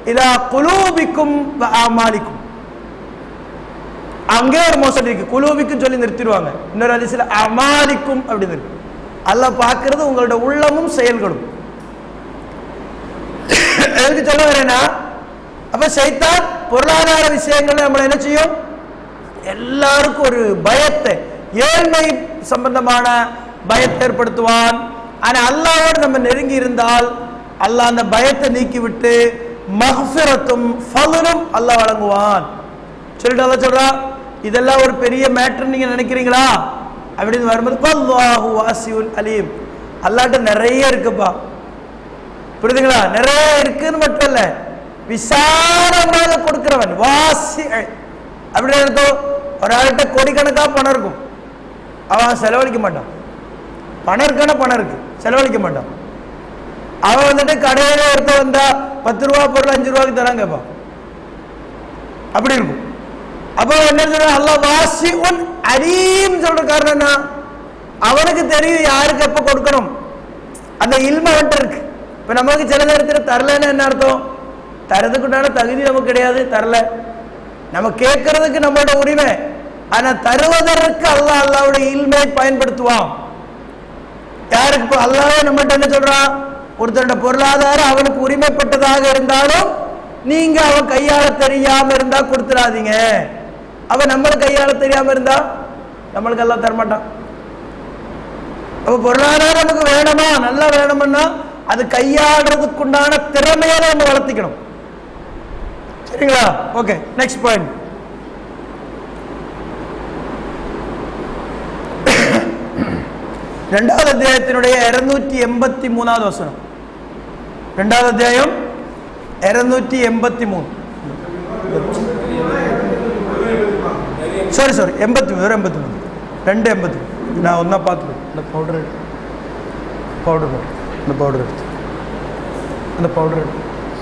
இலா குலூபிக்கும் வ ஆமாலிக்கும் அங்கே ஒரு மோசடி இருக்கு குலூபிக்கும் சொல்லி நிறுத்திடுவாங்க இன்னொரு அதிசயில் அமாலிக்கும் அப்படின்னு இருக்கு அல்லாஹ் பார்க்கிறது உங்களோட உள்ளமும் செயல்களும் எதுக்கு சொல்ல வரேன்னா அப்ப சைத்தான் பொருளாதார விஷயங்கள் நம்மளை என்ன செய்யும் எல்லாருக்கும் ஒரு பயத்தை ஏழ்மை சம்பந்தமான பயத்தை ஏற்படுத்துவான் ஆனா அல்லாவோடு நம்ம நெருங்கி இருந்தால் அல்லாஹ் அந்த பயத்தை நீக்கிவிட்டு மஹ்ஃபிரத்தும் ஃபலனும் அல்லாஹ் வழங்குவான் சொல்லிட்டு அல்லாஹ் சொல்றா இதெல்லாம் ஒரு பெரிய மேட்டர் நீங்க நினைக்கிறீங்களா அப்படின்னு வரும்போது அல்லாஹு வாசியுல் அலீம் அல்லாட்ட நிறைய இருக்குப்பா புரியுதுங்களா நிறைய இருக்குன்னு மட்டும் இல்ல விசாலமாக கொடுக்கிறவன் வாசி அப்படின்னு அர்த்தம் ஒரு ஆள்கிட்ட கோடிக்கணக்கா பணம் இருக்கும் அவன் செலவழிக்க மாட்டான் பணம் இருக்கான பணம் இருக்கு செலவழிக்க மாட்டான் அவன் வந்துட்டு கடையில ஒருத்த வந்தா பத்து ரூபா பொருள் அஞ்சு ரூபாய்க்கு தராங்கப்பா அப்படி இருக்கும் அப்போ என்ன சொல்ற அல்லாஹ் வாசி உன் அலீம் சொல்ற காரணம் என்ன அவனுக்கு தெரியும் யாருக்கு எப்ப கொடுக்கணும் அந்த இல்ம அவன்கிட்ட இருக்கு இப்ப நமக்கு சில நேரத்தில் தரலன்னு என்ன அர்த்தம் தரதுக்குண்டான தகுதி நமக்கு கிடையாது தரல நம்ம கேட்கறதுக்கு நம்மளோட உரிமை ஆனா தருவதற்கு அல்லாஹ் அல்லாவுடைய இல்மை பயன்படுத்துவான் யாருக்கு இப்போ அல்லாவே நம்மகிட்ட என்ன சொல்றான் ஒருத்தரோட பொருளாதாரம் அவனுக்கு உரிமைப்பட்டதாக இருந்தாலும் நீங்க அவன் கையாள தெரியாம இருந்தா கொடுத்துடாதீங்க அவன் நம்மளுக்கு கையாள தெரியாம இருந்தா நம்மளுக்கு எல்லாம் தரமாட்டான் அப்ப பொருளாதாரம் நமக்கு வேணுமா நல்லா வேணும்னா அது கையாடுறதுக்குண்டான திறமையை நம்ம வளர்த்திக்கணும் சரிங்களா ஓகே நெக்ஸ்ட் பாயிண்ட் ரெண்டாவது அத்தியாயத்தினுடைய இருநூற்றி எண்பத்தி மூணாவது வசனம் ரெண்டாவது அத்தியாயம் இருநூற்றி எண்பத்தி மூணு சாரி சாரி எண்பத்தி மூணு எண்பத்தி மூணு ரெண்டு எண்பத்தி மூணு நான் ஒன்றா பார்த்துக்கேன் இந்த பவுடர் பவுடர் இந்த பவுடர் எடுத்து இந்த பவுடர் எடுத்து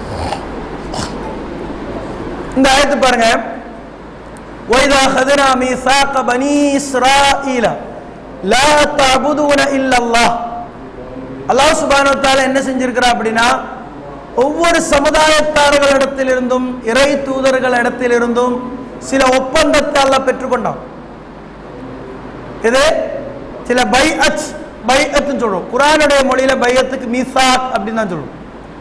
இந்த ஆயத்து பாருங்க وَإِذَا خَذْنَا مِيثَاقَ بَنِي إِسْرَائِيلَ لَا تَعْبُدُونَ إِلَّا اللَّهَ அல்லாஹ் சுப்ஹானஹு வ தஆலா என்ன செஞ்சிருக்கிறா அப்படின்னா ஒவ்வொரு சமுதாயத்தார்களிடத்திலிருந்தும் இறை தூதர்களிடத்திலிருந்தும் சில ஒப்பந்தத்தை அல்லாஹ் பெற்றுக்கொண்டான் இது சில பை அச் பை அத்துன்னு சொல்றோம் குரானுடைய மொழியில பையத்துக்கு மீசாக் அப்படின்னு தான் சொல்லுவோம்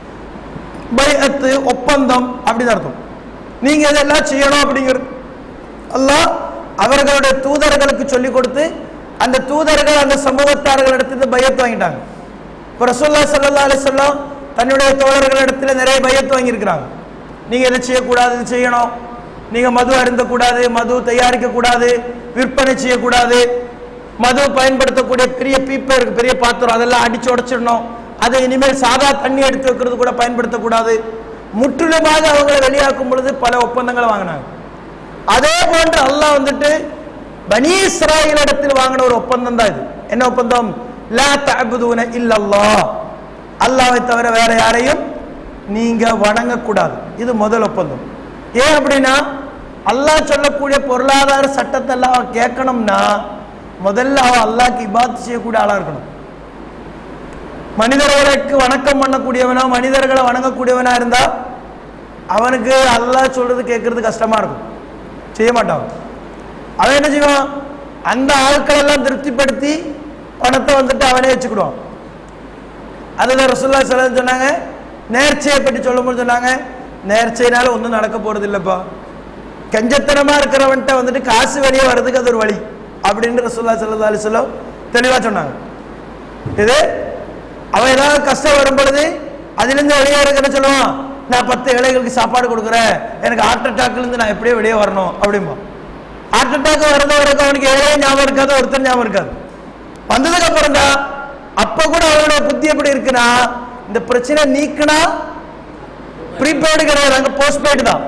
பைஅத்து ஒப்பந்தம் அப்படின்னு அர்த்தம் நீங்க இதெல்லாம் செய்யணும் அப்படிங்கிறது அல்லாஹ் அவர்களுடைய தூதர்களுக்கு சொல்லி கொடுத்து அந்த தூதர்கள் அந்த சமூகத்தார்களிடத்துல பையத்து வாங்கிட்டாங்க இப்போ ரசூல்லா ஸல்லல்லாஹு அலைஹி வஸல்லம் தன்னுடைய தோழர்களிடத்துல நிறைய பையத்து வாங்கியிருக்கிறாங்க நீங்க இதை செய்யக்கூடாது இது செய்யணும் நீங்க மது அருந்தக்கூடாது மது தயாரிக்கக்கூடாது விற்பனை செய்யக்கூடாது மது பயன்படுத்தக்கூடிய பெரிய பீப்பை இருக்கு பெரிய பாத்திரம் அதெல்லாம் அடிச்சு உடைச்சிடணும் அதை இனிமேல் சாதா தண்ணி எடுத்து வைக்கிறது கூட பயன்படுத்தக்கூடாது முற்றிலுமாக அவங்களை வெளியாக்கும் பொழுது பல ஒப்பந்தங்களை வாங்கினாங்க அதே போன்று அல்லாஹ் வந்துட்டு பனி இஸ்ராயில் இடத்தில் வாங்கின ஒரு ஒப்பந்தம் தான் இது என்ன ஒப்பந்தம் லா தஅபுதுன இல்லல்லாஹ் அல்லாஹ்வை தவிர வேற யாரையும் நீங்க வணங்கக்கூடாது இது முதல் ஒப்பந்தம் ஏன் அப்படின்னா அல்லாஹ் சொல்லக்கூடிய பொருளாதார சட்டத்தை எல்லாம் அவன் கேட்கணும்னா முதல்ல அவன் அல்லாஹ்க்கு இபாத் செய்யக்கூடிய ஆளா இருக்கணும் மனிதர்களுக்கு வணக்கம் பண்ணக்கூடியவனா மனிதர்களை வணங்கக்கூடியவனா இருந்தா அவனுக்கு அல்லாஹ் சொல்றது கேட்கறது கஷ்டமா இருக்கும் செய்ய மாட்டான் அவன் என்ன செய்வான் அந்த ஆட்கள் எல்லாம் திருப்திப்படுத்தி பணத்தை வந்துட்டு அவனே வச்சுக்கிடுவான் அதுல ரசூல்லா சொல்ல சொன்னாங்க நேர்ச்சையை பற்றி சொல்லும்போது சொன்னாங்க நேர்ச்சையினால ஒன்றும் நடக்க போறது இல்லப்பா கஞ்சத்தனமா இருக்கிறவன்ட்ட வந்துட்டு காசு வெளியே வர்றதுக்கு அது ஒரு வழி அப்படின்னு ரசூல்லா சல்லா அலிஸ்லாம் தெளிவா சொன்னாங்க இது அவன் ஏதாவது கஷ்டம் வரும் பொழுது அதிலிருந்து வெளியே இருக்க என்ன சொல்லுவான் நான் பத்து ஏழைகளுக்கு சாப்பாடு கொடுக்குறேன் எனக்கு ஹார்ட் அட்டாக்ல இருந்து நான் எப்படியே வெளியே வரணும் அப்படிம்பா ஹார்ட் அட்டாக் வரது வரைக்கும் அவனுக்கு ஏழையே ஞாபகம் இருக்காது ஒருத்தர் ஞாபகம் இருக்காது வந்ததுக்கு அப்புறம் தான் அப்ப கூட அவனுடைய புத்தி எப்படி இருக்குன்னா இந்த பிரச்சனை நீக்கினா ப்ரீபெய்டு கிடையாது அங்க போஸ்ட்பெய்டு தான்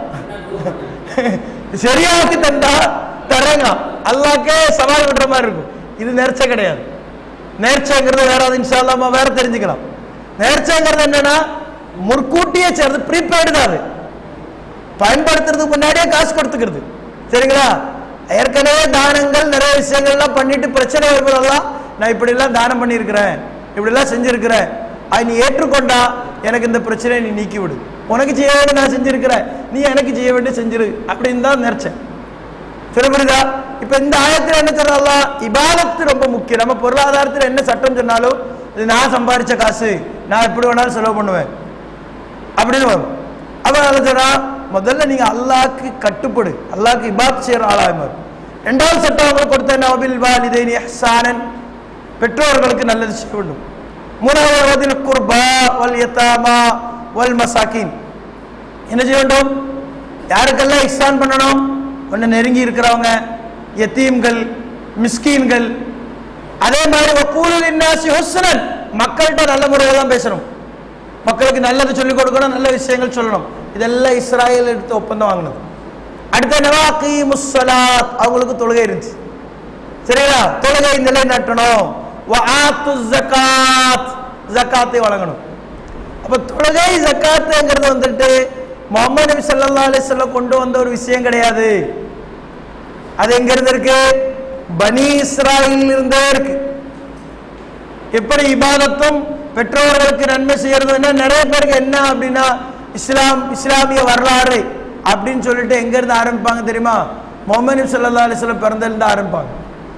சரியாக்கு தந்தா தரேங்க அல்லாக்கே சவால் விடுற மாதிரி இருக்கும் இது நேர்ச்சை கிடையாது நேர்ச்சைங்கிறது வேற அது இன்ஷா அல்லாஹ் நம்ம வேற தெரிஞ்சுக்கலாம் நேர்ச்சைங்கிறது என்னன்னா முற்கூட்டியே சேர்ந்து ப்ரீபெய்டு தான் அது பயன்படுத்துறதுக்கு முன்னாடியே காசு கொடுத்துக்கிறது சரிங்களா ஏற்கனவே தானங்கள் நிறைய விஷயங்கள்லாம் பண்ணிட்டு பிரச்சனை வரும்போதெல்லாம் நான் இப்படிலாம் தானம் பண்ணியிருக்கிறேன் இப்படிலாம் செஞ்சிருக்கிறேன் அது நீ ஏற்றுக்கொண்டா எனக்கு இந்த பிரச்சனையை நீ நீக்கி விடு உனக்கு செய்ய வேண்டிய நான் செஞ்சிருக்கிறேன் நீ எனக்கு செய்ய வேண்டிய செஞ்சிரு அப்படின்னு தான் நினைச்சேன் சொல்ல புரியுதா இப்ப இந்த ஆயத்துல என்ன சொல்றாங்களா இபாதத்து ரொம்ப முக்கியம் நம்ம பொருளாதாரத்துல என்ன சட்டம் சொன்னாலும் இது நான் சம்பாதிச்ச காசு நான் எப்படி வேணாலும் செலவு பண்ணுவேன் அப்படின்னு வரும் அப்ப அதை சொல்றா முதல்ல நீங்க அல்லாஹ்க்கு கட்டுப்படு அல்லாஹ்க்கு இபாத் செய்யற ஆளாக ரெண்டாவது சட்டம் அவங்க கொடுத்த நபில் வாலிதைனி இஹ்சானன் பெற்றோர்களுக்கு நல்லது செய்ய வேண்டும் மூணாவது குர்பா வல் யதாமா வல் மசாக்கின் என்ன செய்ய வேண்டும் யாருக்கெல்லாம் இஹ்சான் பண்ணணும் ஒன்று நெருங்கி இருக்கிறவங்க யத்தீம்கள் மிஸ்கீன்கள் அதே மாதிரி வக்கூலுல் இன்னாசி ஹுஸ்னன் மக்கள்கிட்ட நல்ல முறையில் தான் பேசணும் மக்களுக்கு நல்லது சொல்லிக் கொடுக்கணும் நல்ல விஷயங்கள் சொல்லணும் இதெல்லாம் இஸ்ராயல் எடுத்து ஒப்பந்தம் வாங்கினது அடுத்த நவாக்கி முஸ்ஸலாத் அவங்களுக்கு தொழுகை இருந்துச்சு சரிங்களா தொழுகை நிலைநாட்டணும் வஆத்து ஜகாத் ஜகாத்தை வழங்கணும் அப்ப தொழுகை ஜக்காத்துங்கிறது வந்துட்டு முகமது நபி ஸல்லல்லாஹு அலைஹி வஸல்லம் கொண்டு வந்த ஒரு விஷயம் கிடையாது அது எங்க இருந்து இருக்கு பனி இஸ்ராயில் இருந்தே இருக்கு எப்படி இபாதத்தும் பெற்றோர்களுக்கு நன்மை செய்யறதுன்னா நிறைய பேருக்கு என்ன அப்படின்னா இஸ்லாம் இஸ்லாமிய வரலாறு அப்படின்னு சொல்லிட்டு எங்க இருந்து ஆரம்பிப்பாங்க தெரியுமா முகமது நபி ஸல்லல்லாஹு அலைஹி வஸல்லம் பிறந்திலிருந்து ஆரம்பிப்பாங்க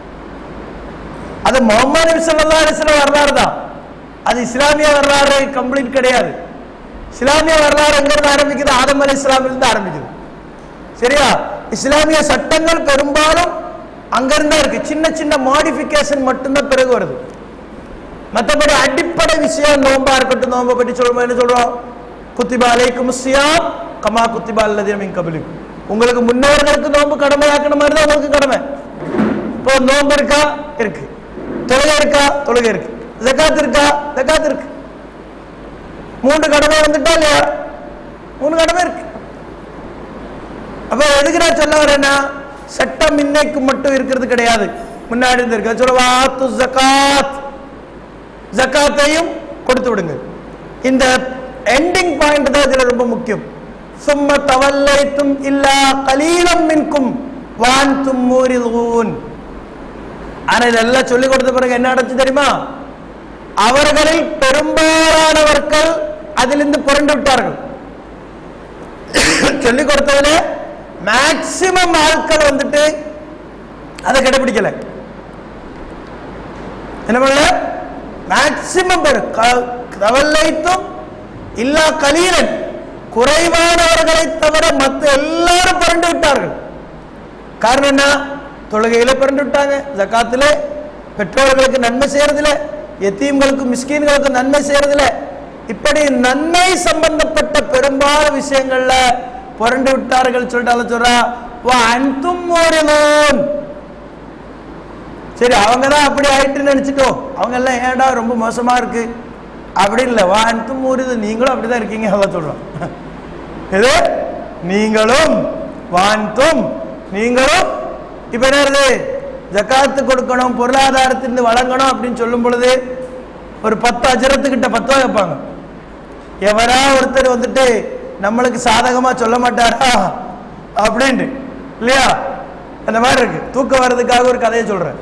அது முகமது நபி ஸல்லல்லாஹு அலைஹி வஸல்லம் வரலாறு தான் அது இஸ்லாமிய வரலாறு கம்ப்ளீட் கிடையாது இஸ்லாமிய வரலாறு எங்க இருந்து ஆரம்பிக்குது ஆதம் அலி இஸ்லாமிலிருந்து ஆரம்பிக்குது சரியா இஸ்லாமிய சட்டங்கள் பெரும்பாலும் அங்கிருந்தா இருக்கு சின்ன சின்ன மாடிஃபிகேஷன் மட்டும்தான் பிறகு வருது மற்றபடி அடிப்படை விஷயம் நோம்பா இருக்கட்டும் நோம்பை பற்றி சொல்லும்போது என்ன சொல்றோம் குத்திபா அலைக்கும் சியாம் கமா குத்திபா அல்லது மின் கபலிக்கும் உங்களுக்கு முன்னோர்களுக்கு நோம்பு கடமையாக்கின மாதிரி தான் உங்களுக்கு கடமை இப்போ நோம்பு இருக்கா இருக்கு தொழுகை இருக்கா தொழுகை இருக்கு ஜகாத் இருக்கா ஜகாத் இருக்கு மூன்று கடமை வந்துட்டா இல்லையா மூணு கடமை இருக்கு அப்ப எதுக்கு நான் சொல்ல வரேன்னா சட்டம் இன்னைக்கு மட்டும் இருக்கிறது கிடையாது முன்னாடி இருந்திருக்கு சொல்லுவா ஜகாத் ஜக்காத்தையும் கொடுத்து விடுங்க இந்த எண்டிங் பாயிண்ட் தான் இதுல ரொம்ப முக்கியம் சும்ம தவல்லைத்தும் இல்லா கலீலம் மின்கும் வான்தும் மூரிதூன் ஆனா இதெல்லாம் சொல்லி கொடுத்த பிறகு என்ன நடந்துச்சு தெரியுமா அவர்களில் பெரும்பாலானவர்கள் அதிலிருந்து புரண்டு விட்டார்கள் சொல்லி கொடுத்ததுல மேக்சிமம் ஆட்கள் வந்துட்டு அதை கடைபிடிக்கல என்ன பண்ணல மேக்சிமம் பேர் கவல்லைத்தும் இல்லா கலீரன் குறைவானவர்களை தவிர மற்ற எல்லாரும் புரண்டு விட்டார்கள் காரணம் என்ன தொழுகையில புரண்டு விட்டாங்க ஜக்காத்துல பெற்றோர்களுக்கு நன்மை செய்யறதுல எத்தீம்களுக்கு மிஸ்கீன்களுக்கு நன்மை செய்யறதுல இப்படி நன்மை சம்பந்தப்பட்ட பெரும்பாலும் விஷயங்கள்ல புரண்டு விட்டார்கள் சொல்லிட்டு அல்ல சொல்றா வா அன்தும் மூரிலூன் சரி அவங்க தான் அப்படி ஆயிட்டு நினைச்சிட்டோம் அவங்க எல்லாம் ஏன்டா ரொம்ப மோசமா இருக்கு அப்படி இல்லை வான்த்தும் ஊருது நீங்களும் அப்படிதான் இருக்கீங்க அவ சொல்றோம் இது நீங்களும் வான்த்தும் நீங்களும் இப்ப என்ன இருக்குது ஜக்காத்து கொடுக்கணும் பொருளாதாரத்திலிருந்து வழங்கணும் அப்படின்னு சொல்லும் பொழுது ஒரு பத்து அஜரத்துக்கிட்ட பத்து ரூபா வைப்பாங்க எவரா ஒருத்தர் வந்துட்டு நம்மளுக்கு சாதகமா சொல்ல மாட்டாரா அப்படின்ட்டு இல்லையா அந்த மாதிரி இருக்கு தூக்கம் வர்றதுக்காக ஒரு கதையை சொல்றேன்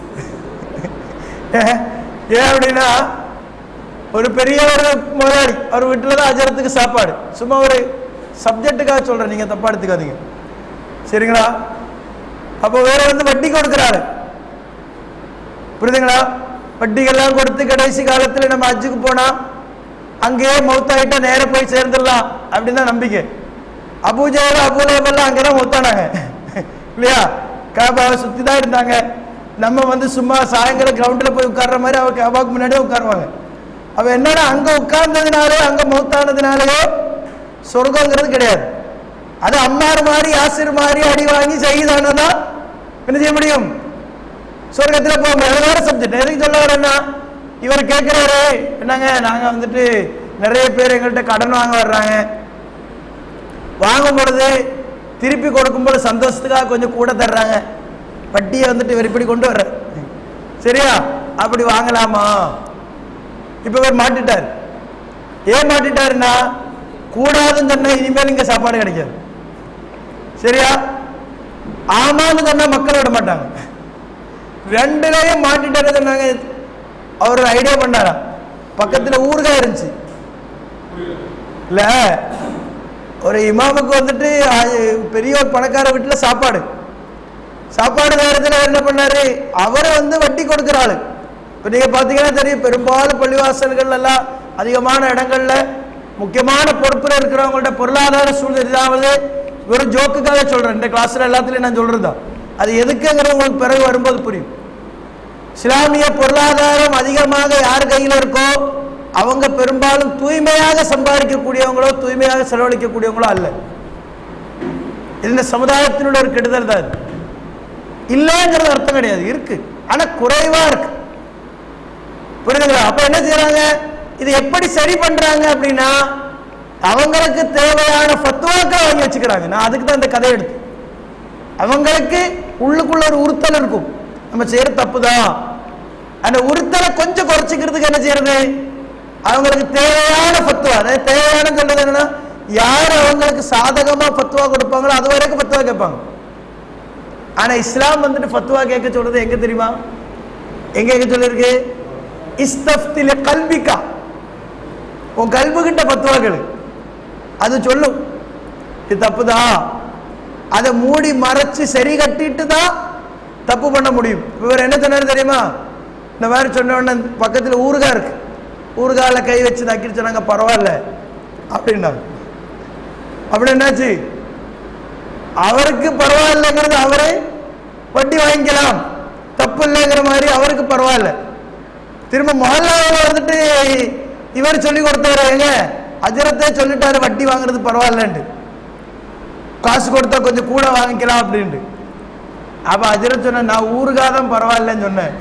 ஏன் ஏன் அப்படின்னா ஒரு பெரிய ஒரு முதலாளி அவர் வீட்டில் தான் அஜரத்துக்கு சாப்பாடு சும்மா ஒரு சப்ஜெக்ட்டுக்காக சொல்றேன் நீங்க தப்பா எடுத்துக்காதீங்க சரிங்களா அப்போ வேற வந்து வட்டி கொடுக்குறாரு புரியுதுங்களா வட்டிகள்லாம் கொடுத்து கடைசி காலத்துல நம்ம அஜுக்கு போனா அங்கேயே மௌத்தாயிட்டா நேரா போய் சேர்ந்துடலாம் அப்படின்னு தான் நம்பிக்கை அபூஜால அபூலபெல்லாம் அங்கதான் மௌத்தானாங்க இல்லையா காபாவை சுத்தி தான் இருந்தாங்க நம்ம வந்து சும்மா சாயங்காலம் கிரவுண்டில் போய் உட்கார்ற மாதிரி அவ காபாவுக்கு முன்னாடியே உட்காருவாங்க அவ என்னன்னா அங்க உட்கார்ந்ததுனாலே அங்க மௌத்தானதுனாலயோ சொர்க்கங்கிறது கிடையாது அது அம்மார் மாதிரி யாசிர் மாதிரி அடி வாங்கி செய்தானா என்ன செய்ய முடியும் சொர்க்கத்துல போக முடியும் அது வேற சப்ஜெக்ட் எதுக்கு சொல்ல வரேன்னா இவர் கேட்கிறாரு என்னங்க நாங்க வந்துட்டு நிறைய பேர் எங்கள்கிட்ட கடன் வாங்க வர்றாங்க வாங்கும் பொழுது திருப்பி கொடுக்கும் பொழுது சந்தோஷத்துக்காக கொஞ்சம் கூட தர்றாங்க வட்டியை வந்துட்டு இவர் இப்படி கொண்டு வர்ற சரியா அப்படி வாங்கலாமா இப்ப இவர் மாட்டிட்டார் ஏன் மாட்டிட்டாருன்னா கூடாதுன்னு சொன்னா இனிமேல் இங்க சாப்பாடு கிடைக்காது சரியா ஆமான்னு சொன்னா மக்கள் விட மாட்டாங்க ரெண்டுலையும் மாட்டிட்டாரு சொன்னாங்க அவர் ஒரு ஐடியா பண்ணாரா பக்கத்துல ஊறுகாய் இருந்துச்சு இல்ல ஒரு இமாமுக்கு வந்துட்டு அது பெரிய ஒரு பணக்கார வீட்டில் சாப்பாடு சாப்பாடு நேரத்தில் என்ன பண்ணாரு அவர் வந்து வட்டி கொடுக்குற ஆளு இப்போ நீங்கள் பார்த்தீங்கன்னா தெரியும் பெரும்பாலும் பள்ளிவாசல்கள் எல்லாம் அதிகமான இடங்கள்ல முக்கியமான பொறுப்பில் இருக்கிறவங்கள்ட்ட பொருளாதார சூழ்நிலை இதாவது வெறும் ஜோக்குக்காக சொல்கிறேன் இந்த கிளாஸில் எல்லாத்துலேயும் நான் சொல்கிறது தான் அது எதுக்குங்கிறது உங்களுக்கு பிறகு வரும்போது புரியும் இஸ்லாமிய பொருளாதாரம் அதிகமாக யார் கையில் இருக்கோ அவங்க பெரும்பாலும் தூய்மையாக சம்பாதிக்கக்கூடியவங்களோ தூய்மையாக செலவழிக்கக்கூடியவங்களோ அல்ல இது இந்த சமுதாயத்தினுடைய ஒரு கெடுதல் தான் இது இல்லைங்கிறது அர்த்தம் கிடையாது இருக்கு ஆனா குறைவா இருக்கு புரியுதுங்களா அப்ப என்ன செய்யறாங்க இது எப்படி சரி பண்றாங்க அப்படின்னா அவங்களுக்கு தேவையான ஃபத்துவாக்களை வாங்கி வச்சுக்கிறாங்க நான் அதுக்கு தான் இந்த கதையை எடுத்து அவங்களுக்கு உள்ளுக்குள்ள ஒரு உறுத்தல் இருக்கும் நம்ம செய்யற தப்பு தான் அந்த உறுத்தலை கொஞ்சம் குறைச்சிக்கிறதுக்கு என்ன செய்யறது அவங்களுக்கு தேவையான ஃபத்துவா அதாவது தேவையான சொல்றது என்னன்னா யார் அவங்களுக்கு சாதகமா ஃபத்துவா கொடுப்பாங்களோ அது வரைக்கும் ஃபத்துவா கேட்பாங்க ஆனா இஸ்லாம் வந்துட்டு ஃபத்துவா கேட்க சொல்றது எங்க தெரியுமா எங்க கேட்க சொல்லிருக்கு இஸ்தப்தில கல்விக்கா உன் கல்வி கிட்ட ஃபத்துவா கேளு அது சொல்லும் இது தப்புதான் அதை மூடி மறைச்சு சரி கட்டிட்டு தான் தப்பு பண்ண முடியும் இவர் என்ன சொன்னாரு தெரியுமா இந்த மாதிரி சொன்ன உடனே பக்கத்தில் ஊறுகாய் இருக்கு ஊறுகாயில் கை வச்சு நக்கிட்டு சொன்னாங்க பரவாயில்ல அப்படின்னாங்க அப்படி என்னாச்சு அவருக்கு பரவாயில்லைங்கிறது அவரே வட்டி வாங்கிக்கலாம் தப்பு இல்லைங்கிற மாதிரி அவருக்கு பரவாயில்ல திரும்ப மொஹல்லாவில் வந்துட்டு இவர் சொல்லி கொடுத்தாரு ஏங்க அஜரத்தே சொல்லிட்டாரு வட்டி வாங்குறது பரவாயில்லன்ட்டு காசு கொடுத்தா கொஞ்சம் கூட வாங்கிக்கலாம் அப்படின்ட்டு அப்ப அஜரத் சொன்ன நான் ஊருக்காக தான் பரவாயில்லன்னு சொன்னேன்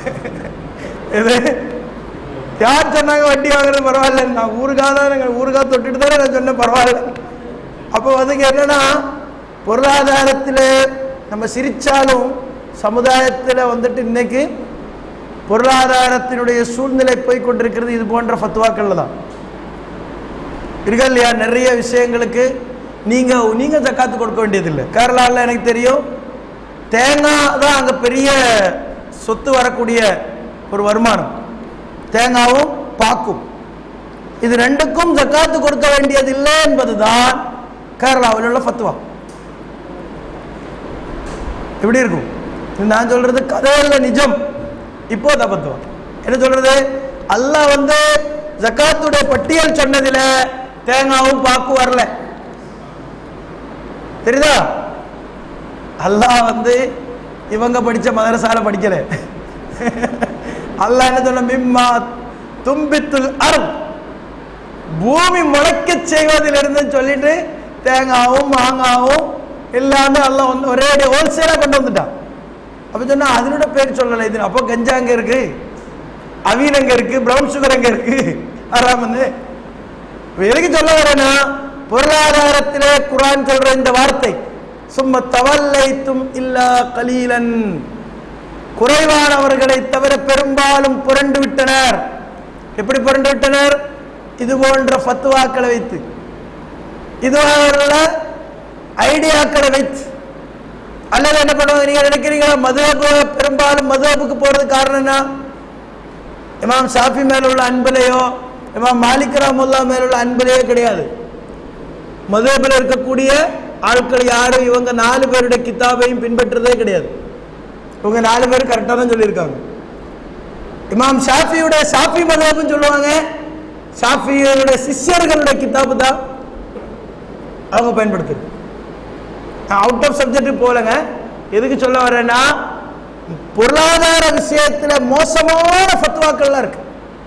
இது யார் சொன்னாங்க வட்டி வாங்குறது பரவாயில்ல நான் ஊருக்காக தான் நாங்கள் ஊருக்காக தொட்டுட்டு தானே நான் சொன்னேன் பரவாயில்ல அப்போ வந்து என்னன்னா பொருளாதாரத்தில் நம்ம சிரிச்சாலும் சமுதாயத்தில் வந்துட்டு இன்னைக்கு பொருளாதாரத்தினுடைய சூழ்நிலை போய் கொண்டிருக்கிறது இது போன்ற ஃபத்துவாக்கள்ல தான் இருக்கா இல்லையா நிறைய விஷயங்களுக்கு நீங்க நீங்க ஜக்காத்து கொடுக்க வேண்டியதில்லை கேரளாவில் எனக்கு தெரியும் தேங்காய் தான் அங்கே பெரிய சொத்து வரக்கூடிய ஒரு வருமானம் தேங்காவும் பாக்கும் இது ரெண்டுக்கும் ஜக்காத்து கொடுக்க வேண்டியதில்லை என்பதுதான் கேரளாவில் உள்ள ஃபத்துவா எப்படி இருக்கும் இது நான் சொல்றது கதையில நிஜம் இப்போ தபத்துவம் என்ன சொல்றது அல்லாஹ் வந்து ஜக்காத்துடைய பட்டியல் சொன்னதுல தேங்காவும் பாக்கு வரல தெரியுதா அல்லாஹ் வந்து இவங்க படிச்ச மதரசால படிக்கல அல்லாஹ் என்ன சொன்ன மிம்மா தும்பித்துல் அருள் பூமி முளைக்க செய்வதிலிருந்து சொல்லிட்டு தேங்காவும் மாங்காவும் எல்லாமே எல்லாம் வந்து ஒரே ஹோல்சேலாக கொண்டு வந்துட்டான் அப்போ சொன்னா அதனோட பேர் சொல்லலை இது அப்போ கஞ்சா அங்கே இருக்கு அவியல் அங்கே இருக்கு ப்ரௌன் சுகர் அங்கே இருக்கு ஆறாம் வந்து இப்ப எதுக்கு சொல்ல வரேன்னா பொருளாதாரத்திலே குரான் சொல்ற இந்த வார்த்தை சும்ம தவல்லைத்தும் இல்லா கலீலன் குறைவானவர்களை தவிர பெரும்பாலும் புரண்டு விட்டனர் எப்படி புரண்டு விட்டனர் இது போன்ற ஃபத்துவாக்களை வைத்து இது போன்ற ஐடியாக்களை வைத்து அல்லது என்ன பண்ணுவாங்க நீங்க நினைக்கிறீங்க மதுஹபு பெரும்பாலும் மதுஹபுக்கு போறது காரணம் என்ன இமாம் ஷாஃபி மேல உள்ள அன்பிலையோ இமாம் மாலிக் ரஹமுல்லா மேல உள்ள அன்பிலையோ கிடையாது மதுஹபில் இருக்கக்கூடிய ஆட்கள் யாரும் இவங்க நாலு பேருடைய கித்தாபையும் பின்பற்றதே கிடையாது இவங்க நாலு பேர் கரெக்டாக தான் சொல்லியிருக்காங்க இமாம் ஷாஃபியுடைய ஷாஃபி மதுஹப்னு சொல்லுவாங்க ஷாஃபியுடைய சிஷ்யர்களுடைய கித்தாபு தான் அவங்க பயன்படுத்துது நான் அவுட் ஆஃப் சப்ஜெக்ட் போலங்க எதுக்கு சொல்ல வரேன்னா பொருளாதார விஷயத்துல மோசமான ஃபத்வாக்கள்லாம் இருக்கு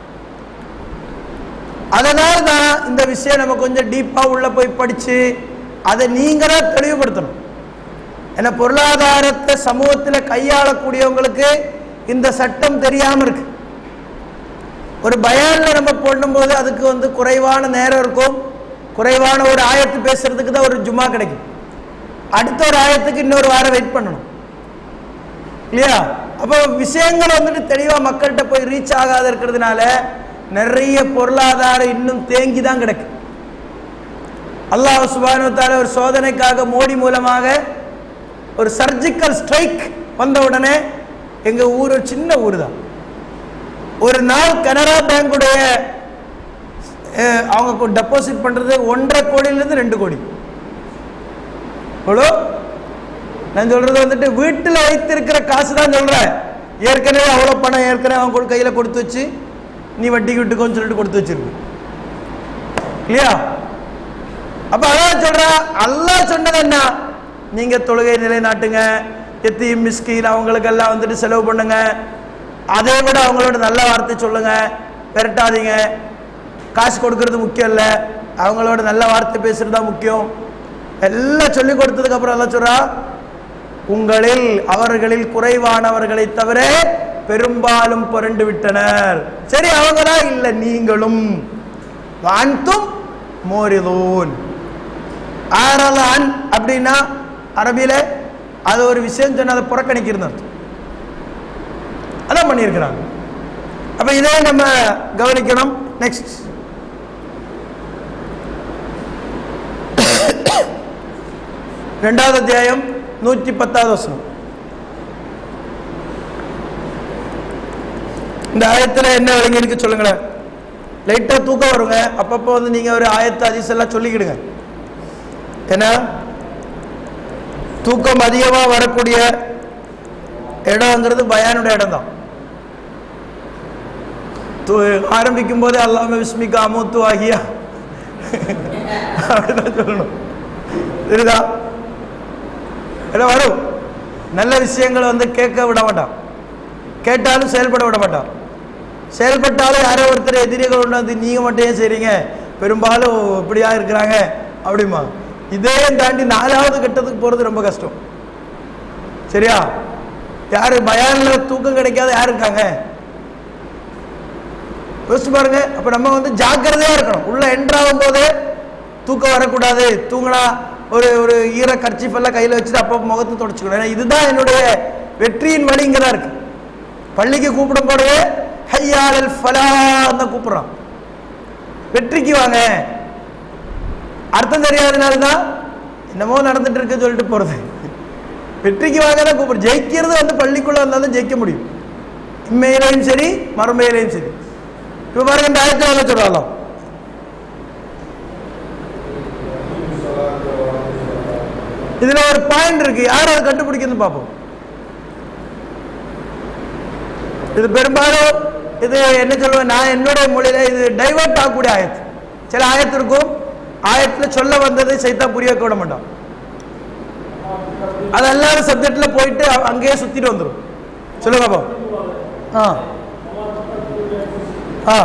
அதனால தான் இந்த விஷயம் நம்ம கொஞ்சம் டீப்பா உள்ள போய் படிச்சு அதை நீங்களே தெளிவுபடுத்தணும் ஏன்னா பொருளாதாரத்தை சமூகத்தில் கையாளக்கூடியவங்களுக்கு இந்த சட்டம் தெரியாம இருக்கு ஒரு பயான்ல நம்ம போடும்போது அதுக்கு வந்து குறைவான நேரம் இருக்கும் குறைவான ஒரு ஆயத்து பேசுறதுக்கு தான் ஒரு ஜும்மா கிடைக்கும் அடுத்த ஒரு ஆயத்துக்கு இன்னொரு வாரம் வெயிட் பண்ணணும் இல்லையா அப்போ விஷயங்கள் வந்துட்டு தெளிவா மக்கள்கிட்ட போய் ரீச் ஆகாத இருக்கிறதுனால நிறைய பொருளாதாரம் இன்னும் தேங்கி தான் கிடக்கு அல்லாஹ் சுபானுத்தால ஒரு சோதனைக்காக மோடி மூலமாக ஒரு சர்ஜிக்கல் ஸ்ட்ரைக் வந்த உடனே எங்க ஊர் ஒரு சின்ன ஊர் தான் ஒரு நாள் கனரா பேங்குடைய அஹ், அவங்க டெபாசிட் பண்ணுறது ஒன்றரை கோடியிலேருந்து ரெண்டு கோடி எவ்வளோ நான் சொல்கிறது வந்துட்டு வீட்டில் வைத்திருக்கிற காசு தான் சொல்கிறேன் ஏற்கனவே அவ்வளோ பணம் ஏற்கனவே அவன் கொடு கையில் கொடுத்து வச்சு நீ வட்டிக்கு விட்டுக்கோன்னு சொல்லிட்டு கொடுத்து வச்சிருக்கு இல்லையா அப்ப அதான் சொல்றா அல்லாஹ் சொன்னது என்ன நீங்க தொழுகை நிலைநாட்டுங்க எத்தீம் மிஸ்கீன் அவங்களுக்கெல்லாம் வந்துட்டு செலவு பண்ணுங்க அதை விட அவங்களோட நல்ல வார்த்தை சொல்லுங்க விரட்டாதீங்க காசு கொடுக்கறது முக்கியம் இல்லை அவங்களோட நல்ல வார்த்தை பேசுறது தான் முக்கியம் எல்லாம் சொல்லி கொடுத்ததுக்கு அப்புறம் எல்லாம் சொல்றா உங்களில் அவர்களில் குறைவானவர்களை தவிர பெரும்பாலும் புரண்டு விட்டனர் சரி அவங்களா இல்லை நீங்களும் வான்தும் மோரிதூன் ஆரலான் அப்படின்னா அரபியில அது ஒரு விஷயம் சொன்ன அதை புறக்கணிக்கிறது அர்த்தம் அதான் பண்ணியிருக்கிறாங்க அப்ப இதை நம்ம கவனிக்கணும் நெக்ஸ்ட் ரெண்டாவது அத்தியாயம் நூற்றி பத்தாவது வசனம் இந்த ஆயத்துல என்ன விளங்கியிருக்கு சொல்லுங்களேன் லைட்டா தூக்கம் வருங்க அப்பப்போ வந்து நீங்க ஒரு ஆயத்து அதிசயம் எல்லாம் சொல்லிக்கிடுங்க ஏன்னா தூக்கம் அதிகமா வரக்கூடிய இடம்ங்கிறது பயானுடைய இடம் தான் ஆரம்பிக்கும் போதே அல்லாம விஸ்மிகா அமூத்து ஆகியா அப்படிதான் சொல்லணும் சரிதா ஏன்னா வரும் நல்ல விஷயங்களை வந்து கேட்க விட மாட்டான் கேட்டாலும் செயல்பட விட மாட்டான் செயல்பட்டாலும் யாரோ ஒருத்தர் எதிரிகள் கொண்டாந்து நீங்கள் மட்டும் ஏன் செய்றீங்க பெரும்பாலும் இப்படியா இருக்கிறாங்க அப்படிமா இதையும் தாண்டி நாலாவது கட்டத்துக்கு போகிறது ரொம்ப கஷ்டம் சரியா யாரு பயான்ல தூக்கம் கிடைக்காத யார் இருக்காங்க யோசிச்சு பாருங்க அப்ப நம்ம வந்து ஜாக்கிரதையா இருக்கணும் உள்ள என்ட்ராகும் போதே தூக்கம் வரக்கூடாது தூங்கினா ஒரு ஒரு ஈர கர்ச்சிஃப் எல்லாம் கையில் வச்சுட்டு அப்போ முகத்தை தொடச்சிக்கணும் ஏன்னா இதுதான் என்னுடைய வெற்றியின் வழி இங்கே தான் இருக்கு பள்ளிக்கு கூப்பிடும் போதே ஹையாளல் ஃபலான்னு தான் கூப்பிடுறான் வெற்றிக்கு வாங்க அர்த்தம் தெரியாதனால தான் என்னமோ நடந்துட்டு இருக்குன்னு சொல்லிட்டு போறது வெற்றிக்கு வாங்க தான் கூப்பிடு ஜெயிக்கிறது வந்து பள்ளிக்குள்ள வந்தால் தான் ஜெயிக்க முடியும் இம்மையிலையும் சரி மறுமையிலையும் சரி இப்போ பாருங்க இந்த ஆயத்தில் என்ன சொல்றாலும் இதுல ஒரு பாயிண்ட் இருக்கு யார் அதை கண்டுபிடிக்கிறது பார்ப்போம் இது பெரும்பாலும் இது என்ன சொல்லுவேன் நான் என்னுடைய மொழியில இது டைவர்ட் ஆகக்கூடிய ஆயத்து சில ஆயத்து இருக்கும் ஆயத்துல சொல்ல வந்ததை சைத்தா புரிய வைக்க விட மாட்டோம் அது எல்லாரும் சப்ஜெக்ட்ல போயிட்டு அ- அங்கேயே சுத்திட்டு வந்துடும் சொல்லுங்க பாப்போம் ஆ ஆ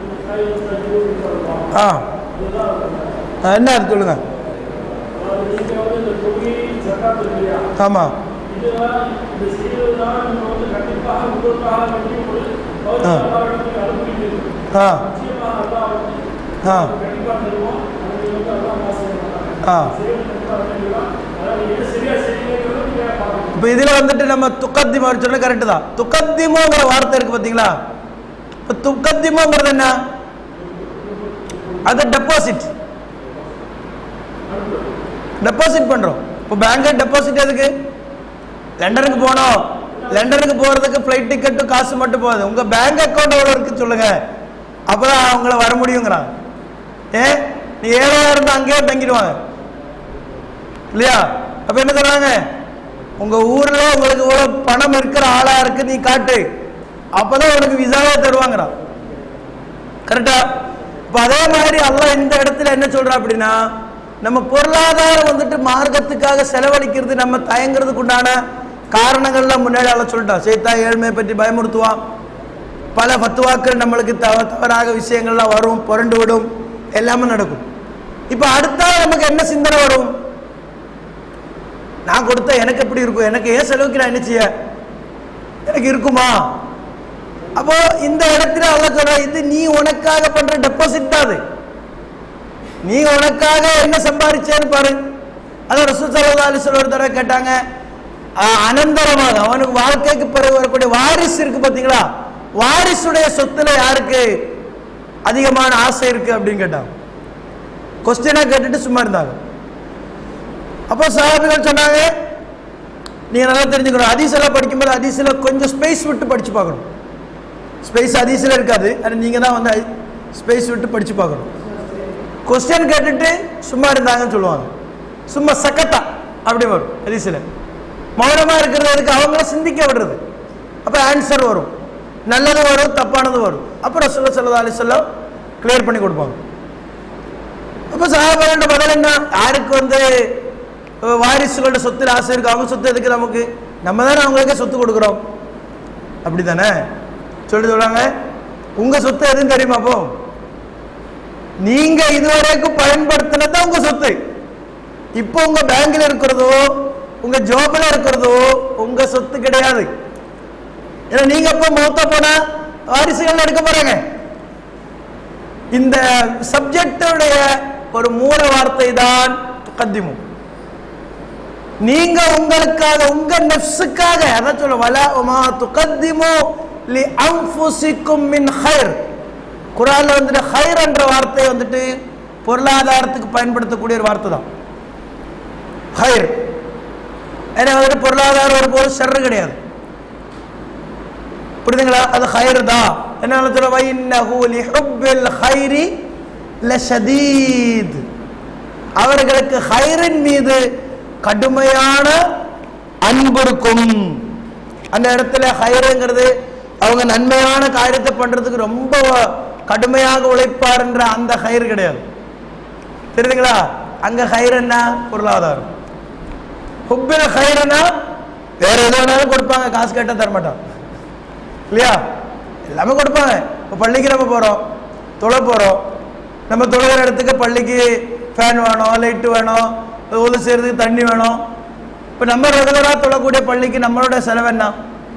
ஆ ஆ, என்ன அது சொல்லுங்க ஆமா ஆ ஆ ஆ ஆ இப்போ இதில் வந்துட்டு நம்ம துக்கத்திமோ சொன்ன கரெக்டு தான் துக்கத்திமோங்கிற வார்த்தை இருக்கு பார்த்தீங்களா இப்போ துக்கத்திமோங்கிறது என்ன அது டெபாசிட் டெபாசிட் பண்ணுறோம் இப்போ பேங்க்ல டெபாசிட் எதுக்கு லண்டனுக்கு போனோம் லண்டனுக்கு போகிறதுக்கு ஃப்ளைட் டிக்கெட்டும் காசு மட்டும் போகுது உங்கள் பேங்க் அக்கௌண்ட் எவ்வளோ இருக்குன்னு சொல்லுங்கள் அப்போ தான் அவங்கள வர முடியுங்கிறான் ஏ நீ ஏழையாக இருந்தால் அங்கேயே தங்கிடுவாங்க இல்லையா அப்போ என்ன சொல்கிறாங்க உங்கள் ஊரில் உங்களுக்கு இவ்வளோ பணம் இருக்கிற ஆளாக இருக்கு நீ காட்டு அப்போ தான் உனக்கு விசாவே தருவாங்கிறான் கரெக்டா இப்போ அதே மாதிரி அல்லாஹ் இந்த இடத்துல என்ன சொல்றா அப்படின்னா நம்ம பொருளாதாரம் வந்துட்டு மார்க்கத்துக்காக செலவழிக்கிறது நம்ம தயங்குறதுக்கு உண்டான காரணங்கள்லாம் முன்னாடி அல்ல சொல்லிட்டான் சேத்தா ஏழ்மையை பற்றி பயமுறுத்துவான் பல ஃபத்துவாக்கள் நம்மளுக்கு தவ தவறாக விஷயங்கள்லாம் வரும் புரண்டு விடும் எல்லாமே நடக்கும் இப்போ அடுத்தா நமக்கு என்ன சிந்தனை வரும் நான் கொடுத்தா எனக்கு எப்படி இருக்கும் எனக்கு ஏன் செலவுக்கு நான் என்ன செய்ய எனக்கு இருக்குமா அப்போ இந்த இடத்துல அல்ல சொல்ற இது நீ உனக்காக பண்ற டெபாசிட் தான் அது நீ உனக்காக என்ன சம்பாதிச்சேன்னு பாரு அதான் ரசூல் சல்லா அலிஸ்வல் ஒரு தடவை கேட்டாங்க அஹ், அனந்தரமாக அவனுக்கு வாழ்க்கைக்கு பிறகு வரக்கூடிய வாரிசு இருக்கு பாத்தீங்களா வாரிசுடைய சொத்துல யாருக்கு அதிகமான ஆசை இருக்கு அப்படின்னு கேட்டாங்க கொஸ்டினா கேட்டுட்டு சும்மா இருந்தாங்க அப்போ சஹாபிகள் சொன்னாங்க நீங்க நல்லா தெரிஞ்சுக்கணும் ஹதீஸ் எல்லாம் படிக்கும்போது ஹதீஸ்ல கொஞ்சம் ஸ்பேஸ் விட்டு படிச்சு பார்க்கணும் ஸ்பேஸ் ஹதீஸ்ல இருக்காது அது நீங்க தான் வந்து ஸ்பேஸ் விட்டு படிச்சு பார்க்கணும் கொஸ்டின் கேட்டுட்டு சும்மா இருந்தாங்கன்னு சொல்லுவாங்க சும்மா சக்கத்தா அப்படி வரும் ஹதீஸில் மௌனமா இருக்கிறது எதுக்கு அவங்கள சிந்திக்க விடுறது அப்ப ஆன்சர் வரும் நல்லது வரும் தப்பானது வரும் அப்புறம் சொல்ல சொல்லதா அலிசல்லாம் கிளியர் பண்ணி கொடுப்பாங்க அப்ப சகாபாவோட பதில் என்ன யாருக்கு வந்து அஹ், வாரிசுகளோட சொத்துல ஆசை இருக்கு அவங்க சொத்து எதுக்கு நமக்கு நம்ம தானே அவங்களுக்கே சொத்து கொடுக்குறோம் அப்படிதானே சொல்லிட்டு சொல்றாங்க உங்க சொத்து எதுவும் தெரியுமா அப்போ நீங்க இதுவரைக்கும் பயன்படுத்தினது உங்க சொத்து இப்போ உங்க பேங்க்ல இருக்கிறதோ உங்க ஜாப்ல இருக்கிறதோ உங்க சொத்து கிடையாது ஏன்னா நீங்க அப்ப மௌத்தா போனா வாரிசுகள் எடுக்க போறாங்க இந்த சப்ஜெக்டுடைய ஒரு மூல வார்த்தை தான் துக்கத்திமு நீங்க உங்களுக்காக உங்க நெஃப்ஸுக்காக அதான் சொல்ல வல உமா துக்கத்திமு லி அன்ஃபுசிக்கும் மின் ஹைர் குரான்ல வந்துட்டு ஹைர் என்ற வார்த்தை வந்துட்டு பொருளாதாரத்துக்கு பயன்படுத்தக்கூடிய ஒரு வார்த்தை தான் ஹைர் ஏன்னா வந்துட்டு பொருளாதாரம் ஒரு போது ஷர்ரு கிடையாது புரியுதுங்களா அது ஹைர் தான் என்ன சொல்ல வைன்னஹு லிஹுப்பில் ஹைரி லஷதீத் அவர்களுக்கு ஹைரின் மீது கடுமையான அன்பு இருக்கும் அந்த இடத்துல ஹைருங்கிறது அவங்க நன்மையான காரியத்தை பண்றதுக்கு ரொம்ப கடுமையாக உழைப்பார் என்ற அந்த ஹைர் கிடையாது தெரியுதுங்களா அங்க ஹைர் என்ன பொருளாதாரம் ஹுப்பில் ஹைர்னா வேற எது வேணாலும் கொடுப்பாங்க காசு கேட்டா தர மாட்டான் இல்லையா எல்லாமே கொடுப்பாங்க இப்போ பள்ளிக்கு நம்ம போகிறோம் தொலை போகிறோம் நம்ம தொழுகிற இடத்துக்கு பள்ளிக்கு ஃபேன் வேணும் லைட்டு வேணும் ஒது செய்கிறதுக்கு தண்ணி வேணும் இப்போ நம்ம ரெகுலராக தொழக்கூடிய பள்ளிக்கு நம்மளோட செலவு என்ன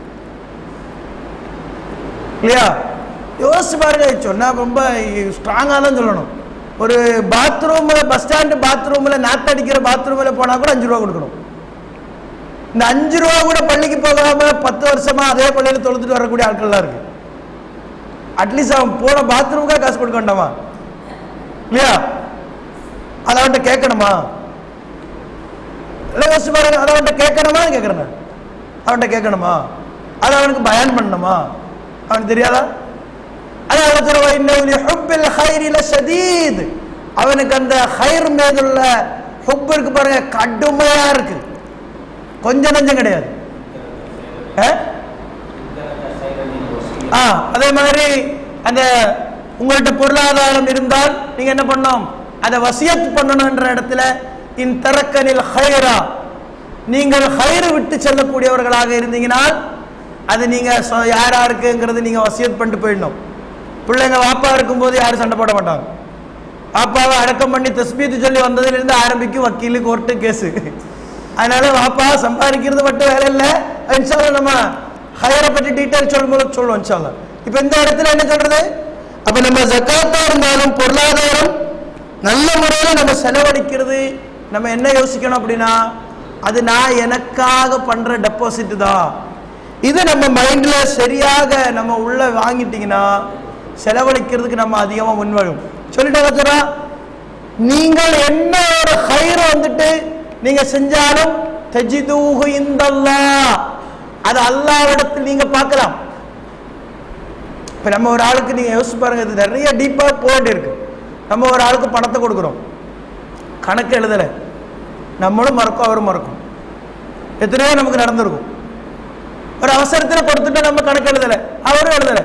இல்லையா யோசிச்சு பாருங்க சொன்னா ரொம்ப ஸ்ட்ராங்காக தான் சொல்லணும் ஒரு பாத்ரூமில் பஸ் ஸ்டாண்டு பாத்ரூமில் நாத்தடிக்கிற பாத்ரூமில் போனால் கூட அஞ்சு ரூபா கொடுக்கணும் இந்த அஞ்சு ரூபா கூட பள்ளிக்கு போகாம பத்து வருஷமா அதே பள்ளியில் தொழுதுட்டு வரக்கூடிய ஆட்கள்லாம் இருக்கு அட்லீஸ்ட் அவன் போன பாத்ரூமுக்காக காசு கொடுக்க வேண்டாமா இல்லையா அதை அவன்கிட்ட கேட்கணுமா இல்லை யோசிச்சு பாருங்க அதை அவன்கிட்ட கேட்கணுமா கேட்குறேன் நான் அவன்கிட்ட கேட்கணுமா அதை அவனுக்கு பயன் பண்ணணுமா அவனுக்கு தெரியாதா அது அவன் சொல்லுவா இன்னொரு ஹுப்பில் ஹைரில ஷதீத் அவனுக்கு அந்த ஹைர் மீதுள்ள ஹுப் இருக்கு பாருங்க கடுமையா இருக்கு கொஞ்சம் நஞ்சம் கிடையாது ஆ? ஆ அதே மாதிரி அந்த உங்கள்ட்ட பொருளாதாரம் இருந்தால் நீங்க என்ன பண்ணணும் அதை வசியத் பண்ணணும்ன்ற இடத்துல இன் தரக்கனில் ஹைரா நீங்கள் ஹைரு விட்டு செல்லக்கூடியவர்களாக இருந்தீங்கனால் அது நீங்க சொ- யார் யாருக்குங்கிறது நீங்க வசியத் பண்ணிட்டு போயிடணும் பிள்ளைங்க வாப்பா இருக்கும்போது யாரும் சண்டை போட மாட்டாங்க வாப்பாவை அடக்கம் பண்ணி தஸ்பீத்து சொல்லி வந்ததிலிருந்து ஆரம்பிக்கும் வக்கீலு கோர்ட்டு கேஸு அதனால வாப்பா சம்பாதிக்கிறது மட்டும் வேலை இல்லை இன்ஷால்லா நம்ம ஹையரை பற்றி டீட்டெயில் சொல்லும்போது சொல்லுவோம் இன்ஷால்லா இப்போ இந்த இடத்துல என்ன சொல்றது அப்ப நம்ம ஜக்காத்தா இருந்தாலும் பொருளாதாரம் நல்ல முறையில் நம்ம செலவழிக்கிறது நம்ம என்ன யோசிக்கணும் அப்படின்னா அது நான் எனக்காக பண்ற டெபாசிட் தான் இது நம்ம மைண்ட்ல சரியாக நம்ம உள்ள வாங்கிட்டீங்கன்னா செலவழிக்கிறதுக்கு நம்ம அதிகமா முன்வரும் சொல்லிட்டாங்க சொல்றா நீங்கள் என்ன ஒரு ஹைர வந்துட்டு நீங்க செஞ்சாலும் தஜிதூஹு இந்தல்லாஹ் அது அல்லாஹ்விடத்தில் நீங்க பார்க்கலாம் இப்ப நம்ம ஒரு ஆளுக்கு நீங்க யோசிச்சு பாருங்க இது நிறைய டீப்பா போயிட்டு இருக்கு நம்ம ஒரு ஆளுக்கு பணத்தை கொடுக்குறோம் கணக்கு எழுதலை நம்மளும் மறக்கும் அவரும் மறக்கும் எத்தனையோ நமக்கு நடந்திருக்கும் ஒரு அவசரத்தில் கொடுத்துட்டு நம்ம கணக்கு எழுதலை அவரும் எழுதலை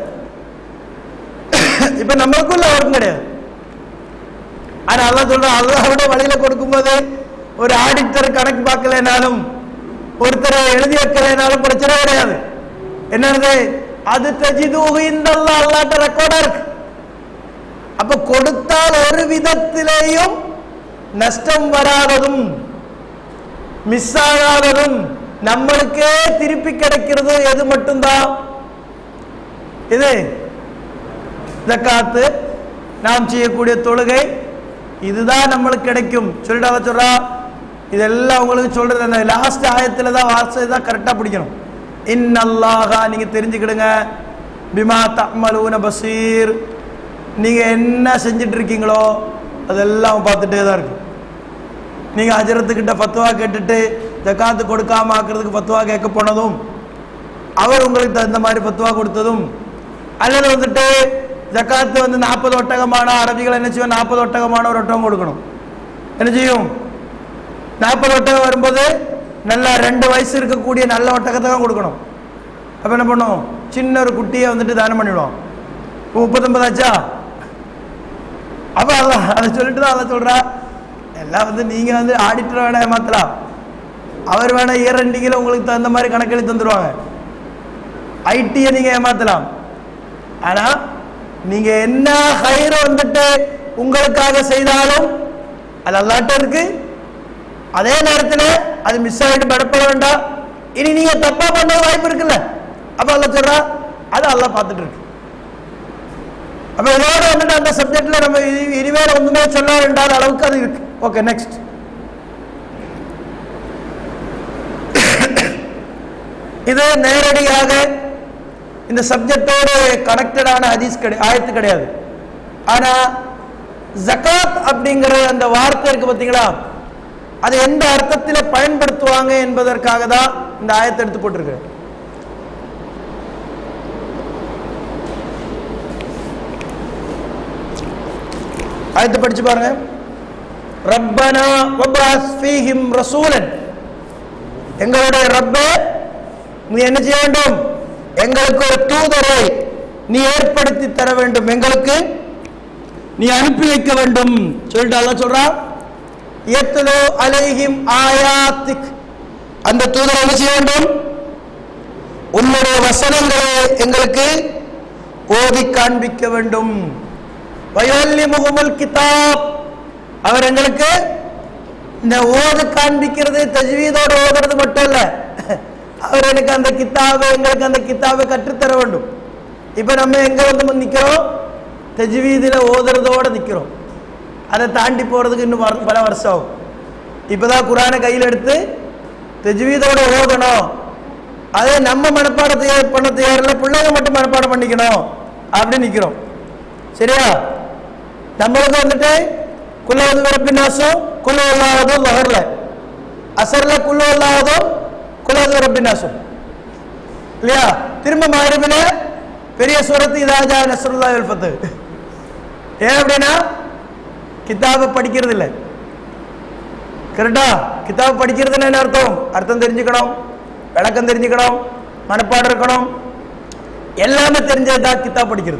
இப்ப நம்மளுக்கும் இல்லை அவருக்கும் கிடையாது ஆனா அல்லாஹ் சொல்றான் அல்லாஹ்வோட வழியில கொடுக்கும்போது ஒரு ஆடிட்டர் கணக்கு பார்க்கலைனாலும் ஒருத்தரை எழுதி வைக்கலைனாலும் பிரச்சனை கிடையாது என்னது அது தஜிதூஹு இந்தல்லாஹ் அல்லாஹ்ட்ட ரெக்கார்டா இருக்கு அப்ப கொடுத்தால் ஒரு விதத்திலேயும் நஷ்டம் வராததும் மிஸ் ஆகாததும் நம்மளுக்கே திருப்பி கிடைக்கிறது எது மட்டும்தான் இது ஜக்காத்து நாம் செய்யக்கூடிய தொழுகை இதுதான் நம்மளுக்கு கிடைக்கும் சொல்லிட்டு அவ சொல்றா இதெல்லாம் உங்களுக்கு சொல்றது அந்த லாஸ்ட் ஆயத்துல தான் வார்த்தை தான் கரெக்டா பிடிக்கணும் இன்னல்லாஹா நீங்க தெரிஞ்சுக்கிடுங்க பிமா தமலூன பசீர் நீங்க என்ன செஞ்சுட்டு இருக்கீங்களோ அதெல்லாம் அவன் பார்த்துட்டே தான் இருக்கு நீங்க அஜரத்துக்கிட்ட ஃபத்வா கேட்டுட்டு ஜக்காத்து கொடுக்காம ஆக்குறதுக்கு ஃபத்வா கேட்க போனதும் அவர் உங்களுக்கு தகுந்த மாதிரி ஃபத்வா கொடுத்ததும் அல்லது வந்துட்டு ஜக்காத்து வந்து நாற்பது ஒட்டகமான அரபிகள் என்ன செய்வோம் நாற்பது ஒட்டகமான ஒரு ஒட்டகம் கொடுக்கணும் என்ன செய்யும் நாற்பது ஒட்டகம் வரும்போது நல்லா ரெண்டு வயசு இருக்கக்கூடிய நல்ல ஒட்டகத்தை தான் கொடுக்கணும் அப்போ என்ன பண்ணும் சின்ன ஒரு குட்டியை வந்துட்டு தானம் பண்ணிவிடுவோம் இப்போ முப்பத்தொன்பது ஆச்சா அப்போ அதான் அதை சொல்லிட்டு தான் அதை சொல்கிறா எல்லாம் வந்து நீங்கள் வந்து ஆடிட்டர் வேணா ஏமாத்தலாம் அவர் வேணா இயர் ரெண்டிங்கில் உங்களுக்கு தகுந்த மாதிரி கணக்கெழுதி தந்துடுவாங்க ஐடியை நீங்கள் ஏமாத்தலாம் ஆனால் நீங்கள் என்ன ஹைர் வந்துட்டு உங்களுக்காக செய்தாலும் அது அல்லாட்ட இருக்கு அதே நேரத்தில் அது மிஸ் ஆகிட்டு படப்பட வேண்டாம் இனி நீங்கள் தப்பாக பண்ண வாய்ப்பு இருக்குல்ல அப்போ அல்ல சொல்கிறா அது அல்லா பார்த்துட்டு இருக்கு அப்போ இதோட வந்துட்டு அந்த சப்ஜெக்டில் நம்ம இனி- இனிமேல் ஒன்றுமே சொல்ல வேண்டாத அளவுக்கு அது இருக்கு ஓகே நெக்ஸ்ட் இது நேரடியாக இந்த சப்ஜெக்டோடு கனெக்டடான ஹதீஸ் கிடை ஆயத்து கிடையாது ஆனா ஜகாத் அப்படிங்கிற அந்த வார்த்தை இருக்கு பார்த்தீங்களா அது எந்த அர்த்தத்தில் பயன்படுத்துவாங்க என்பதற்காக தான் இந்த ஆயத்தை எடுத்து போட்டிருக்கு ஆயத்தை படிச்சு பாருங்க ரப்பனா வபாஸ் ஃபீஹிம் ரசூலன் எங்களுடைய ரப்பே நீ என்ன செய்ய வேண்டும் எங்களுக்கு ஒரு தூதரை நீ ஏற்படுத்தி தர வேண்டும் எங்களுக்கு நீ அனுப்பி வைக்க வேண்டும் சொல்லிட்டு அல்லாஹ் சொல்றான் ஏத்துலோ அலைஹிம் ஆயாத்திக் அந்த தூதரை என்ன செய்ய வேண்டும் உன்னுடைய வசனங்களை எங்களுக்கு ஓதி காண்பிக்க வேண்டும் வயோல்லி முகமுல் கிதாப் அவர் எங்களுக்கு இந்த ஓது காண்பிக்கிறது தஜ்வீதோட ஓதுறது மட்டும் இல்ல அவர் எனக்கு அந்த கித்தாபை எங்களுக்கு அந்த கித்தாபை கற்றுத்தர வேண்டும் இப்ப நம்ம எங்க வந்து நிக்கிறோம் தஜ்வீதில் ஓதுறதோட நிக்கிறோம் அதை தாண்டி போறதுக்கு இன்னும் வர- பல வருஷம் ஆகும் இப்பதான் குரானை கையில் எடுத்து தஜ்வீதோட ஓதணும் அதே நம்ம மனப்பாடம் தயார் பண்ண தயாரில்ல பிள்ளைங்க மட்டும் மனப்பாடம் பண்ணிக்கணும் அப்படி நிக்கிறோம் சரியா நம்மளுக்கு வந்துட்டு குல்லாவது ரப்பினாசும் குல்ல இல்லாததும் லஹர்ல அசர்ல குல்ல இல்லாததும் குல்லாவது ரப்பினாசும் இல்லையா திரும்ப மகரிபில பெரிய சூரத்து இதாஜா நஸ்ருல்லா எழுப்பத்து ஏன் அப்படின்னா கித்தாபை படிக்கிறது இல்லை கரெக்டா கித்தாப் படிக்கிறதுன்னு என்ன அர்த்தம் அர்த்தம் தெரிஞ்சுக்கணும் விளக்கம் தெரிஞ்சுக்கணும் மனப்பாடம் இருக்கணும் எல்லாமே தெரிஞ்சதுதான் கித்தாப் படிக்கிறது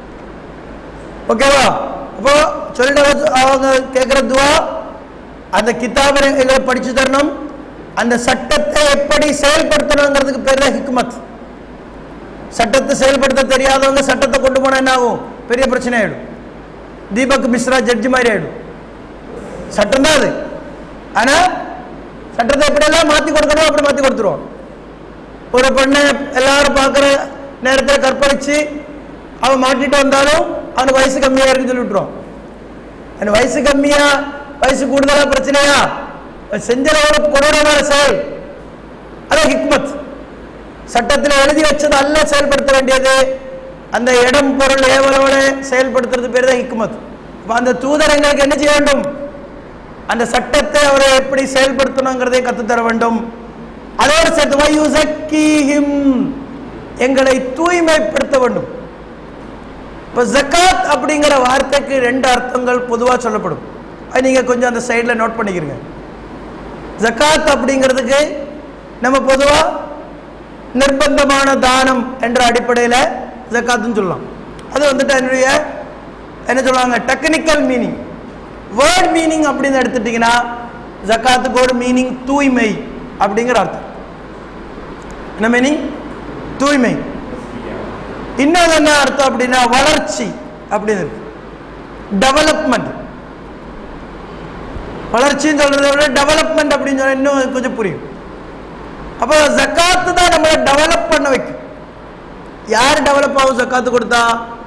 ஓகேவா அப்போ சொல்லிட்டு அவங்க- அவங்க கேட்குற துவா அந்த கித்தாபை எங்களுக்கு படிச்சு தரணும் அந்த சட்டத்தை எப்படி செயல்படுத்தணுங்கிறதுக்கு பேர் தான் ஹிக்மத் சட்டத்தை செயல்படுத்த தெரியாதவங்க சட்டத்தை கொண்டு போனா என்ன ஆகும் பெரிய பிரச்சனை ஆயிடும் தீபக் மிஸ்ரா ஜட்ஜி மாதிரி ஆயிடும் சட்டம் தான் அது ஆனா சட்டத்தை எப்படியெல்லாம் மாத்தி கொடுக்கணும் அப்படி மாத்தி கொடுத்துருவோம் ஒரு பெண்ணை எல்லாரும் பார்க்குற நேரத்தில் கற்பழிச்சு அவன் மாட்டிட்டு வந்தாலும் அவனுக்கு வயசு கம்மியா இருக்குன்னு சொல்லி விட்டுரும் அவனுக்கு வயசு கம்மியா வயசு கூடுதலா பிரச்சனையா அவன் செஞ்சல ஒரு கொடூரமான செயல் அதான் ஹிக்மத் சட்டத்தில் எழுதி வச்சது அல்ல செயல்படுத்த வேண்டியது அந்த இடம் பொருள் ஏவலோட செயல்படுத்துறது பேர் தான் ஹிக்மத் அப்ப அந்த தூதர் எங்களுக்கு என்ன செய்ய வேண்டும் அந்த சட்டத்தை அவரை எப்படி செயல்படுத்தணுங்கிறதை கற்றுத்தர வேண்டும் அதோடு சேர்த்து வயுசக்கீஹிம் எங்களை தூய்மைப்படுத்த வேண்டும் இப்போ ஜக்காத் அப்படிங்கிற வார்த்தைக்கு ரெண்டு அர்த்தங்கள் பொதுவாக சொல்லப்படும் அது நீங்கள் கொஞ்சம் அந்த சைடில் நோட் பண்ணிக்கிறீங்க ஜக்காத் அப்படிங்கிறதுக்கு நம்ம பொதுவாக நிர்பந்தமான தானம் என்ற அடிப்படையில் ஜக்காத்துன்னு சொல்லலாம் அது வந்துட்டு என்னுடைய என்ன சொல்லுவாங்க டெக்னிக்கல் மீனிங் வேர்ட் மீனிங் அப்படின்னு எடுத்துட்டிங்கன்னா ஜக்காத்துக்கு ஒரு மீனிங் தூய்மை அப்படிங்கிற அர்த்தம் என்ன மீனிங் தூய்மை இன்னொரு என்ன அர்த்தம் அப்படின்னா வளர்ச்சி அப்படின்னு இருக்கு டெவலப்மெண்ட் வளர்ச்சின்னு சொல்றதை விட டெவலப்மெண்ட் அப்படின்னு சொன்னா இன்னும் கொஞ்சம் புரியும் அப்போ ஜக்காத்து தான் நம்மளை டெவலப் பண்ண வைக்கும் யார் டெவலப் ஆகும் ஜக்காத்து கொடுத்தா